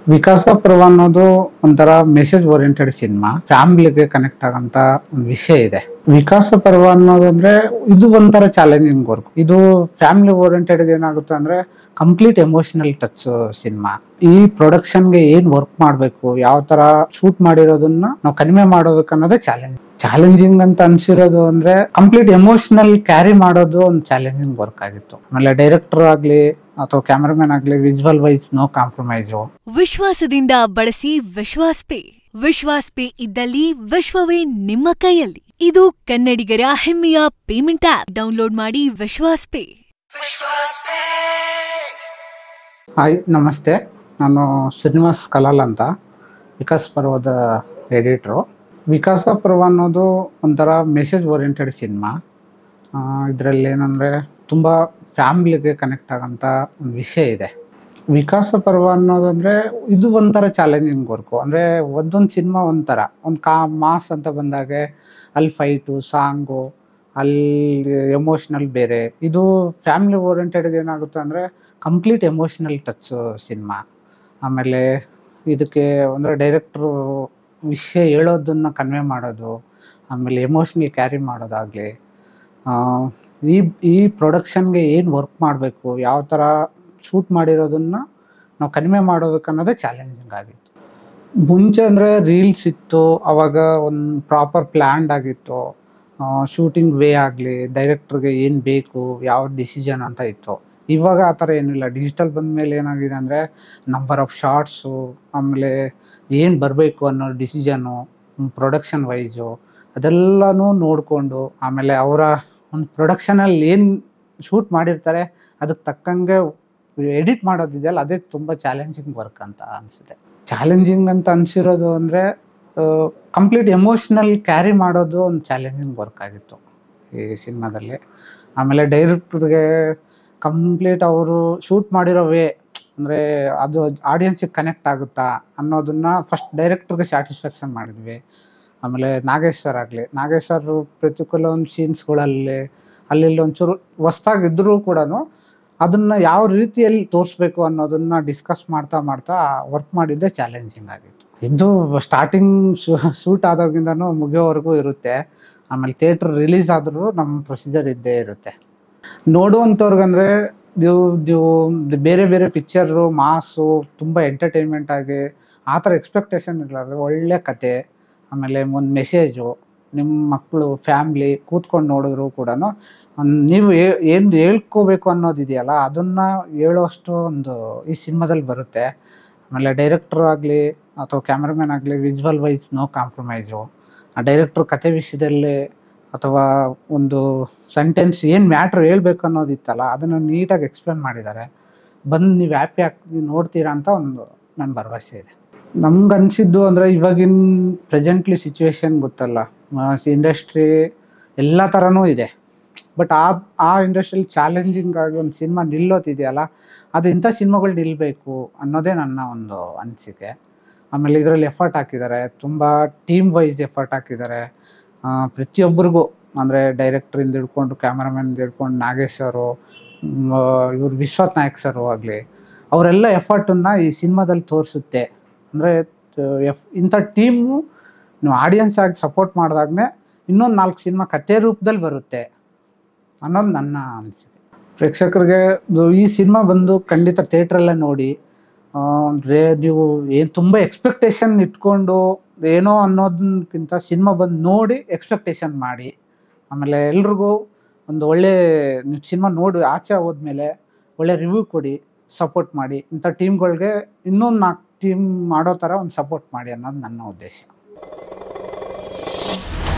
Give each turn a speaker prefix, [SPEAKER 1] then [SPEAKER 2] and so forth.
[SPEAKER 1] ವಿಕಾಸ ಪರ್ವ ಅನ್ನೋದು ಒಂಥರ ಮೆಸೇಜ್ ಓರಿಯೆಂಟೆಡ್ ಸಿನಿಮಾ ಫ್ಯಾಮಿಲಿಗೆ ಕನೆಕ್ಟ್ ಆಗಂತ ಒಂದು ವಿಷಯ ಇದೆ ವಿಕಾಸ ಪರ್ವ ಅನ್ನೋದಂದ್ರೆ ಇದು ಒಂಥರ ಚಾಲೆಂಜಿಂಗ್ ವರ್ಕ್ ಇದು ಫ್ಯಾಮಿಲಿ ಓರಿಯೆಂಟೆಡ್ ಏನಾಗುತ್ತೆ ಅಂದ್ರೆ ಕಂಪ್ಲೀಟ್ ಎಮೋಷನಲ್ ಟಚ್ ಸಿನಿಮಾ ಈ ಪ್ರೊಡಕ್ಷನ್ಗೆ ಏನ್ ವರ್ಕ್ ಮಾಡಬೇಕು ಯಾವ ತರ ಶೂಟ್ ಮಾಡಿರೋದನ್ನ ನಾವು ಕಡಿಮೆ ಮಾಡೋಬೇಕು ಅನ್ನೋದೇ ಚಾಲೆಂಜ್ ಚಾಲೆಂಜಿಂಗ್ ಅಂತ ಅನ್ಸಿರೋದು ಅಂದ್ರೆ ಕಂಪ್ಲೀಟ್ ಎಮೋಷನಲ್ ಕ್ಯಾರಿ ಮಾಡೋದು ಒಂದು ಚಾಲೆಂಜಿಂಗ್ ವರ್ಕ್ ಆಗಿತ್ತು ಆಮೇಲೆ ಡೈರೆಕ್ಟರ್ ಆಗ್ಲಿ ಅಥವಾ ಕ್ಯಾಮರಾಮನ್ ಆಗ್ಲಿ ವಿಜುವಲ್ ವೈಸ್ ನೋ ಕಾಂಪ್ರಮೈಸು
[SPEAKER 2] ವಿಶ್ವಾಸದಿಂದ ಬಳಸಿ ವಿಶ್ವಾಸ್ ಪೇ ವಿಶ್ವಾಸ್ ಪೇ ಇದ್ದಲ್ಲಿ ವಿಶ್ವವೇ ನಿಮ್ಮ ಕೈಯಲ್ಲಿ ಇದು ಕನ್ನಡಿಗರ ಹೆಮ್ಮೆಯ ಪೇಮೆಂಟ್ ಆಪ್ ಡೌನ್ಲೋಡ್ ಮಾಡಿ ವಿಶ್ವಾಸ್ ಪೇ
[SPEAKER 1] ಹಾಯ್ ನಮಸ್ತೆ ನಾನು ಶ್ರೀನಿವಾಸ್ ಕಲಾಲ್ ಅಂತ ವಿಕಾಸ್ ಪರ್ವದ ಎಡಿಟ್ರು ವಿಕಾಸ ಪರ್ವ ಅನ್ನೋದು ಒಂಥರ ಮೆಸೇಜ್ ಓರಿಯೆಂಟೆಡ್ ಸಿನಿಮಾ ಇದರಲ್ಲಿ ಏನಂದರೆ ತುಂಬ ಫ್ಯಾಮ್ಲಿಗೆ ಕನೆಕ್ಟ್ ಆಗೋಂಥ ಒಂದು ವಿಷಯ ಇದೆ ವಿಕಾಸ ಪರ್ವ ಅನ್ನೋದಂದರೆ ಇದು ಒಂಥರ ಚಾಲೆಂಜಿಂಗ್ ವರ್ಕು ಅಂದರೆ ಒಂದೊಂದು ಸಿನಿಮಾ ಒಂಥರ ಒಂದು ಕಾ ಮಾಸ್ ಅಂತ ಬಂದಾಗೆ ಅಲ್ಲಿ ಫೈಟು ಸಾಂಗು ಅಲ್ಲಿ ಎಮೋಷ್ನಲ್ ಬೇರೆ ಇದು ಫ್ಯಾಮಿಲಿ ಓರಿಯೆಂಟೆಡ್ಗೆ ಏನಾಗುತ್ತೆ ಅಂದರೆ ಕಂಪ್ಲೀಟ್ ಎಮೋಷ್ನಲ್ ಟಚ್ ಸಿನಿಮಾ ಆಮೇಲೆ ಇದಕ್ಕೆ ಅಂದರೆ ಡೈರೆಕ್ಟ್ರು ವಿಷಯ ಹೇಳೋದನ್ನು ಕನ್ವೆ ಮಾಡೋದು ಆಮೇಲೆ ಎಮೋಷ್ನಲ್ ಕ್ಯಾರಿ ಮಾಡೋದಾಗಲಿ ಈ ಈ ಪ್ರೊಡಕ್ಷನ್ಗೆ ಏನು ವರ್ಕ್ ಮಾಡಬೇಕು ಯಾವ ಥರ ಶೂಟ್ ಮಾಡಿರೋದನ್ನು ನಾವು ಕಡಿಮೆ ಮಾಡಬೇಕು ಅನ್ನೋದೇ ಚಾಲೆಂಜಿಂಗ್ ಆಗಿತ್ತು ಮುಂಚೆ ಅಂದರೆ ರೀಲ್ಸ್ ಇತ್ತು ಅವಾಗ ಒಂದು ಪ್ರಾಪರ್ ಪ್ಲ್ಯಾಂಡ್ ಆಗಿತ್ತು ಶೂಟಿಂಗ್ ವೇ ಆಗಲಿ ಡೈರೆಕ್ಟ್ರಿಗೆ ಏನು ಬೇಕು ಯಾವ ಡಿಸಿಷನ್ ಅಂತ ಇತ್ತು ಇವಾಗ ಆ ಥರ ಏನಿಲ್ಲ ಡಿಜಿಟಲ್ ಬಂದ ಮೇಲೆ ಏನಾಗಿದೆ ಅಂದರೆ ನಂಬರ್ ಆಫ್ ಶಾರ್ಟ್ಸು ಆಮೇಲೆ ಏನು ಬರಬೇಕು ಅನ್ನೋ ಡಿಸಿಷನು ಪ್ರೊಡಕ್ಷನ್ ವೈಸು ಅದೆಲ್ಲನೂ ನೋಡಿಕೊಂಡು ಆಮೇಲೆ ಅವರ ಒಂದು ಪ್ರೊಡಕ್ಷನಲ್ಲಿ ಏನು ಶೂಟ್ ಮಾಡಿರ್ತಾರೆ ಅದಕ್ಕೆ ತಕ್ಕಂಗೆ ಎಡಿಟ್ ಮಾಡೋದಿದೆಯಲ್ಲ ಅದೇ ತುಂಬ ಚಾಲೆಂಜಿಂಗ್ ವರ್ಕ್ ಅಂತ ಅನಿಸುತ್ತೆ ಚಾಲೆಂಜಿಂಗ್ ಅಂತ ಅನಿಸಿರೋದು ಅಂದರೆ ಕಂಪ್ಲೀಟ್ ಎಮೋಷ್ನಲ್ ಕ್ಯಾರಿ ಮಾಡೋದು ಒಂದು ಚಾಲೆಂಜಿಂಗ್ ವರ್ಕ್ ಆಗಿತ್ತು ಈ ಸಿನಿಮಾದಲ್ಲಿ ಆಮೇಲೆ ಡೈರೆಕ್ಟ್ರಿಗೆ ಕಂಪ್ಲೀಟ್ ಅವರು ಶೂಟ್ ಮಾಡಿರೋ ವೇ ಅಂದರೆ ಅದು ಆಡಿಯನ್ಸಿಗೆ ಕನೆಕ್ಟ್ ಆಗುತ್ತಾ ಅನ್ನೋದನ್ನ ಫಸ್ಟ್ ಡೈರೆಕ್ಟ್ರಿಗೆ ಸ್ಯಾಟಿಸ್ಫ್ಯಾಕ್ಷನ್ ಮಾಡಿದ್ವಿ ಆಮೇಲೆ ನಾಗೇಶ್ ಸರ್ ಆಗಲಿ ನಾಗೇಶ್ ಸರ್ ಪ್ರತಿ ಕೆಲವೊಂದು ಸೀನ್ಸ್ಗಳಲ್ಲಿ ಅಲ್ಲಿ ಒಂಚೂರು ಹೊಸ್ದಾಗಿದ್ದರೂ ಕೂಡ ಅದನ್ನು ಯಾವ ರೀತಿಯಲ್ಲಿ ತೋರಿಸ್ಬೇಕು ಅನ್ನೋದನ್ನ ಡಿಸ್ಕಸ್ ಮಾಡ್ತಾ ಮಾಡ್ತಾ ವರ್ಕ್ ಮಾಡಿದ್ದೇ ಚಾಲೆಂಜಿಂಗ್ ಆಗಿತ್ತು ಇದು ಸ್ಟಾರ್ಟಿಂಗ್ ಶೂಟ್ ಆದಾಗಿಂದನೂ ಮುಗಿಯೋವರೆಗೂ ಇರುತ್ತೆ ಆಮೇಲೆ ಥಿಯೇಟ್ರ್ ರಿಲೀಸ್ ಆದರೂ ನಮ್ಮ ಪ್ರೊಸೀಜರ್ ಇದ್ದೇ ಇರುತ್ತೆ ನೋಡುವಂಥವ್ರಿಗಂದರೆ ನೀವು ನೀವು ಬೇರೆ ಬೇರೆ ಪಿಕ್ಚರು ಮಾಸು ತುಂಬ ಎಂಟರ್ಟೈನ್ಮೆಂಟ್ ಆಗಿ ಆ ಥರ ಎಕ್ಸ್ಪೆಕ್ಟೇಷನ್ ಇರಲಾರ್ದು ಒಳ್ಳೆ ಕತೆ ಆಮೇಲೆ ಒಂದು ಮೆಸೇಜು ನಿಮ್ಮ ಮಕ್ಕಳು ಫ್ಯಾಮ್ಲಿ ಕೂತ್ಕೊಂಡು ನೋಡಿದ್ರು ಕೂಡ ನೀವು ಏನು ಹೇಳ್ಕೋಬೇಕು ಅನ್ನೋದಿದೆಯಲ್ಲ ಅದನ್ನು ಹೇಳೋಷ್ಟು ಒಂದು ಈ ಸಿನಿಮಾದಲ್ಲಿ ಬರುತ್ತೆ ಆಮೇಲೆ ಡೈರೆಕ್ಟ್ರ್ ಆಗಲಿ ಅಥವಾ ಕ್ಯಾಮ್ರಾಮನ್ ಆಗಲಿ ವಿಜುವಲ್ ವೈಸ್ ನೋ ಕಾಂಪ್ರಮೈಸು ಆ ಡೈರೆಕ್ಟ್ರ್ ಕತೆ ವಿಷಯದಲ್ಲಿ ಅಥವಾ ಒಂದು ಸೆಂಟೆನ್ಸ್ ಏನು ಮ್ಯಾಟ್ರ್ ಹೇಳ್ಬೇಕು ಅನ್ನೋದಿತ್ತಲ್ಲ ಅದನ್ನು ನೀಟಾಗಿ ಎಕ್ಸ್ಪ್ಲೇನ್ ಮಾಡಿದ್ದಾರೆ ಬಂದು ನೀವು ಹ್ಯಾಪಿ ಆಗಿ ನೋಡ್ತೀರಾ ಅಂತ ಒಂದು ನನ್ನ ಭರವಸೆ ಇದೆ ನಮ್ಗೆ ಅನಿಸಿದ್ದು ಅಂದರೆ ಇವಾಗಿನ ಪ್ರೆಸೆಂಟ್ಲಿ ಸಿಚುವೇಶನ್ ಗೊತ್ತಲ್ಲ ಇಂಡಸ್ಟ್ರಿ ಎಲ್ಲ ಥರನೂ ಇದೆ ಬಟ್ ಆ ಆ ಇಂಡಸ್ಟ್ರಿಯಲ್ಲಿ ಚಾಲೆಂಜಿಂಗ್ ಆಗಿ ಒಂದು ಸಿನಿಮಾ ನಿಲ್ಲೋತಿದೆಯಲ್ಲ ಅದು ಇಂಥ ಸಿನಿಮಾಗಳು ನಿಲ್ಲಬೇಕು ಅನ್ನೋದೇ ನನ್ನ ಒಂದು ಅನಿಸಿಕೆ ಆಮೇಲೆ ಇದರಲ್ಲಿ ಎಫರ್ಟ್ ಹಾಕಿದ್ದಾರೆ ತುಂಬ ಟೀಮ್ ವೈಸ್ ಎಫರ್ಟ್ ಹಾಕಿದ್ದಾರೆ ಪ್ರತಿಯೊಬ್ಬರಿಗೂ ಅಂದರೆ ಡೈರೆಕ್ಟ್ರಿಂದ ಹಿಡ್ಕೊಂಡು ಕ್ಯಾಮ್ರಾಮನ್ ಹಿಡ್ಕೊಂಡು ನಾಗೇಶ್ ಅವರು ಇವರು ವಿಶ್ವತ್ ನಾಯಕ್ ಸರು ಆಗಲಿ ಅವರೆಲ್ಲ ಎಫರ್ಟನ್ನು ಈ ಸಿನಿಮಾದಲ್ಲಿ ತೋರಿಸುತ್ತೆ ಅಂದರೆ ಎಫ್ ಇಂಥ ಟೀಮು ನೀವು ಆಡಿಯನ್ಸ್ ಆಗಿ ಸಪೋರ್ಟ್ ಮಾಡಿದಾಗನೇ ಇನ್ನೊಂದು ನಾಲ್ಕು ಸಿನಿಮಾ ಕತೆ ರೂಪದಲ್ಲಿ ಬರುತ್ತೆ ಅನ್ನೋದು ನನ್ನ ಅನಿಸಿಕೆ ಪ್ರೇಕ್ಷಕರಿಗೆ ಈ ಸಿನಿಮಾ ಬಂದು ಖಂಡಿತ ಥಿಯೇಟ್ರಲ್ಲೇ ನೋಡಿ ರೇ ನೀವು ಏನು ತುಂಬ ಎಕ್ಸ್ಪೆಕ್ಟೇಷನ್ ಇಟ್ಕೊಂಡು ಏನೋ ಅನ್ನೋದಕ್ಕಿಂತ ಸಿನಿಮಾ ಬಂದು ನೋಡಿ ಎಕ್ಸ್ಪೆಕ್ಟೇಷನ್ ಮಾಡಿ ಆಮೇಲೆ ಎಲ್ರಿಗೂ ಒಂದು ಒಳ್ಳೆ ನೀವು ಸಿನಿಮಾ ನೋಡಿ ಆಚೆ ಹೋದ್ಮೇಲೆ ಒಳ್ಳೆ ರಿವ್ಯೂ ಕೊಡಿ ಸಪೋರ್ಟ್ ಮಾಡಿ ಇಂಥ ಟೀಮ್ಗಳಿಗೆ ಇನ್ನೊಂದು ನಾಲ್ಕು ಟೀಮ್ ಮಾಡೋ ಥರ ಒಂದು ಸಪೋರ್ಟ್ ಮಾಡಿ ಅನ್ನೋದು ನನ್ನ ಉದ್ದೇಶ